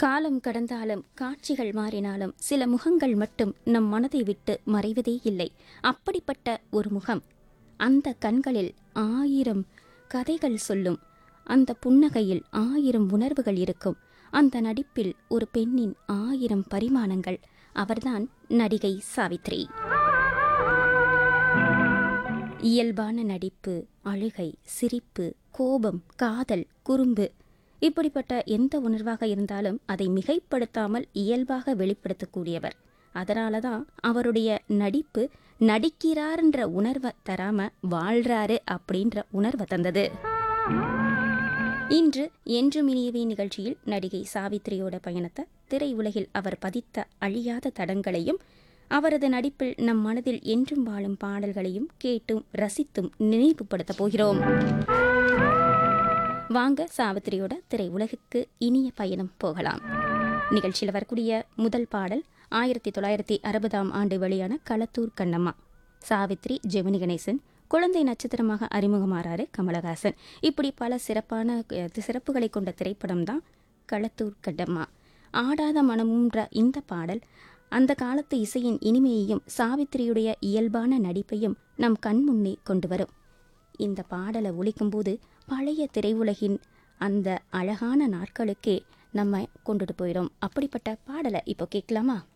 காலம் கடந்தாலும் காட்சிகள் மாறினாலும் சில முகங்கள் மட்டும் நம் மனதை விட்டு மறைவதே இல்லை அப்படிப்பட்ட ஒரு முகம் அந்த கண்களில் ஆயிரம் கதைகள் சொல்லும் அந்த புன்னகையில் ஆயிரம் உணர்வுகள் இருக்கும் அந்த நடிப்பில் ஒரு பெண்ணின் ஆயிரம் பரிமாணங்கள் அவர்தான் நடிகை சாவித்ரி இயல்பான நடிப்பு அழுகை சிரிப்பு கோபம் காதல் குறும்பு இப்படிப்பட்ட எந்த உணர்வாக இருந்தாலும் அதை மிகைப்படுத்தாமல் இயல்பாக வெளிப்படுத்தக்கூடியவர் அதனால தான் அவருடைய நடிப்பு நடிக்கிறார்ன்ற உணர்வை தராம வாழ்றாரு அப்படின்ற உணர்வை தந்தது இன்று என்றும் இனியவே நிகழ்ச்சியில் நடிகை சாவித்ரியோட பயணத்தை திரையுலகில் அவர் பதித்த அழியாத தடங்களையும் அவரது நடிப்பில் நம் மனதில் என்றும் வாழும் பாடல்களையும் கேட்டும் ரசித்தும் நினைவுபடுத்தப் போகிறோம் வாங்க சாவித்திரியோட திரையுலகுக்கு இனிய பயணம் போகலாம் நிகழ்ச்சியில் வரக்கூடிய முதல் பாடல் ஆயிரத்தி தொள்ளாயிரத்தி அறுபதாம் ஆண்டு வெளியான களத்தூர் கண்ணம்மா சாவித்ரி ஜெமினி கணேசன் குழந்தை நட்சத்திரமாக அறிமுகமாறாரு கமலஹாசன் இப்படி பல சிறப்பான அஹ், சிறப்புகளை கொண்ட திரைப்படம் தான் களத்தூர் கண்ணம்மா ஆடாத மனமுன்ற இந்த பாடல் அந்த காலத்து இசையின் இனிமையையும் சாவித்திரியுடைய இயல்பான நடிப்பையும் நம் கண் முன்னே கொண்டு வரும் இந்த பாடலை ஒலிக்கும்போது பழைய திரையுலகின் அந்த அழகான நாட்களுக்கே நம்ம கொண்டுட்டு போயிடும் அப்படிப்பட்ட பாடலை இப்போ கேட்கலாமா